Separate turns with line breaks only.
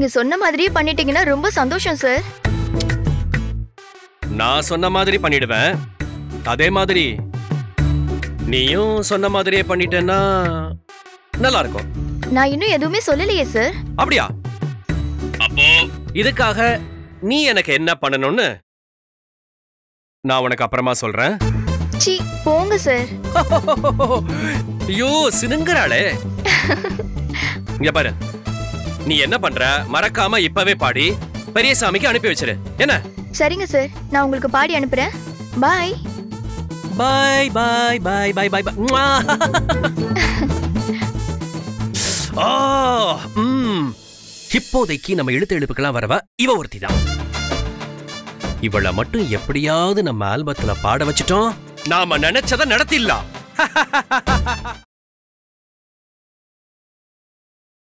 நீங்க சொன்ன மாதிரியே பண்ணிட்டீங்கன்னா ரொம்ப சந்தோஷம் சார்
நான் சொன்ன மாதிரி பண்ணிடுவேன் அதே மாதிரி நீயும் சொன்ன மாதிரியே பண்ணிட்டேன்னா நல்லா இருக்கும்
நான் இன்னும் எதுவுமே சொல்லலையே சார்
அப்படியா அப்போ இதுக்காக நீ எனக்கு என்ன பண்ணணும்னு நான் உனக்கு அப்புறமா சொல்றேன்
சி போங்க சார்
ஐயோ சினுங்குறாளே இங்க பாரு நீ என்ன பண்ற மறக்காம இப்பவே பாடி பெரியசாமிக்கு அனுப்பி வச்சிரு என்ன
சரிங்க சார் நான் உங்களுக்கு பாடி அனுப்புறேன் பாய்
பாய் பாய் பாய் பாய் பாய் ஆ ம் இப்போதைக்கு நம்ம எழுத்து எழுப்புக்கெல்லாம் வரவ இவ ஒருத்தி தான் இவளை மட்டும் எப்படியாவது நம்ம ஆல்பத்துல பாட வச்சிட்டோம் நாம நினைச்சதை நடத்திடலாம்